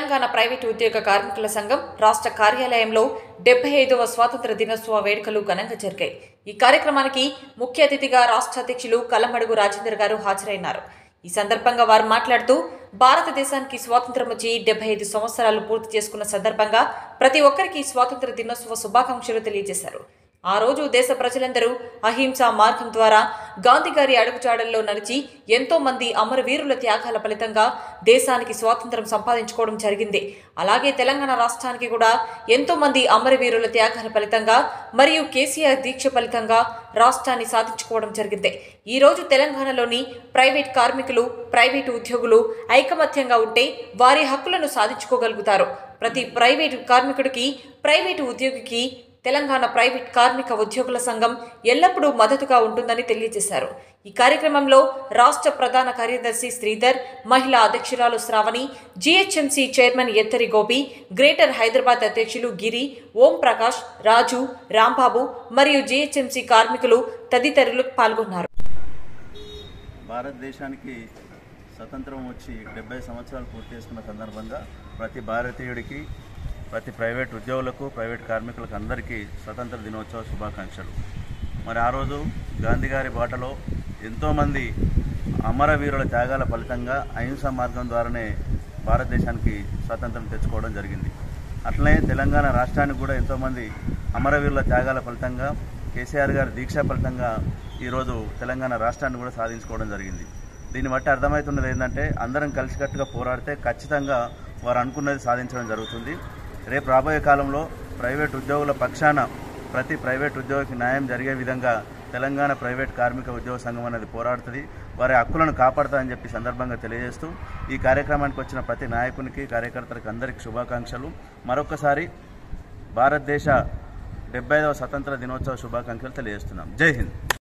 Telangana private ఉద్యోగ కార్మికుల సంఘం రాష్ట్ర కార్యాలయంలో డెబ్బై ఐదవ స్వాతంత్ర దినోత్సవ వేడుకలు ఘనంగా జరిగాయి ఈ కార్యక్రమానికి ముఖ్య అతిథిగా రాష్ట్ర అధ్యక్షులు కల్లమడుగు రాజేందర్ గారు హాజరైనారు ఈ సందర్భంగా వారు మాట్లాడుతూ భారతదేశానికి స్వాతంత్రం వచ్చి డెబ్బై ఐదు సంవత్సరాలు పూర్తి చేసుకున్న సందర్భంగా ప్రతి ఒక్కరికి స్వాతంత్ర దినోత్సవ శుభాకాంక్షలు తెలియజేశారు ఆ రోజు దేశ ప్రజలందరూ అహింసా మార్గం ద్వారా గాంధీ గారి అడుగుజాడల్లో నడిచి ఎంతో మంది అమరవీరుల త్యాగాల ఫలితంగా దేశానికి స్వాతంత్రం సంపాదించుకోవడం జరిగింది అలాగే తెలంగాణ రాష్ట్రానికి కూడా ఎంతో మంది అమరవీరుల త్యాగాల ఫలితంగా మరియు కేసీఆర్ దీక్ష ఫలితంగా రాష్ట్రాన్ని సాధించుకోవడం జరిగింది ఈ రోజు తెలంగాణలోని ప్రైవేట్ కార్మికులు ప్రైవేటు ఉద్యోగులు ఐకమత్యంగా ఉంటే వారి హక్కులను సాధించుకోగలుగుతారు ప్రతి ప్రైవేటు కార్మికుడికి ప్రైవేటు ఉద్యోగికి తెలంగాణ ప్రైవేట్ కార్మిక ఉద్యోగుల సంఘం ఎల్లప్పుడూ మద్దతుగా ఉంటుందని తెలియజేశారు ఈ కార్యక్రమంలో రాష్ట్ర ప్రధాన కార్యదర్శి శ్రీధర్ మహిళా అధ్యక్షురాలు Sravani GHMC chairman Ethari Gopi greater Hyderabad అధ్యక్షులు గిరి ఓం ప్రకాష్ రాజు రాంబాబు మరియు జీహెచ్ఎంసీ కార్మికులు తదితరులు పాల్గొన్నారు భారతదేశానికి స్వతంత్రం వచ్చి డెబ్బై సంవత్సరాలు పూర్తి చేసుకున్న సందర్భంగా ప్రతి భారతీయుడికి ప్రతి ప్రైవేట్ ఉద్యోగులకు ప్రైవేట్ కార్మికులకు అందరికీ స్వతంత్ర దినోత్సవ శుభాకాంక్షలు మరి ఆ రోజు గాంధీ గారి బాటలో ఎంతోమంది అమరవీరుల త్యాగాల ఫలితంగా అహింసా మార్గం ద్వారానే భారతదేశానికి స్వాతంత్రం తెచ్చుకోవడం జరిగింది అట్లనే తెలంగాణ రాష్ట్రానికి కూడా ఎంతోమంది అమరవీరుల త్యాగాల ఫలితంగా కేసీఆర్ గారి దీక్ష ఫలితంగా ఈరోజు తెలంగాణ రాష్ట్రాన్ని కూడా సాధించుకోవడం జరిగింది దీన్ని బట్టి అర్థమవుతున్నది ఏంటంటే అందరం కలిసికట్టుగా పోరాడితే ఖచ్చితంగా వారు అనుకున్నది సాధించడం జరుగుతుంది రేపు రాబోయే కాలంలో ప్రైవేట్ ఉద్యోగుల పక్షాన ప్రతి ప్రైవేట్ ఉద్యోగికి న్యాయం జరిగే విధంగా తెలంగాణ ప్రైవేట్ కార్మిక ఉద్యోగ సంఘం అనేది పోరాడుతుంది వారి హక్కులను కాపాడుతుందని చెప్పి సందర్భంగా తెలియజేస్తూ ఈ కార్యక్రమానికి వచ్చిన ప్రతి నాయకునికి కార్యకర్తలకు అందరికీ శుభాకాంక్షలు మరొకసారి భారతదేశ డెబ్బై ఐదవ స్వతంత్ర దినోత్సవ శుభాకాంక్షలు తెలియజేస్తున్నాం జై హింద్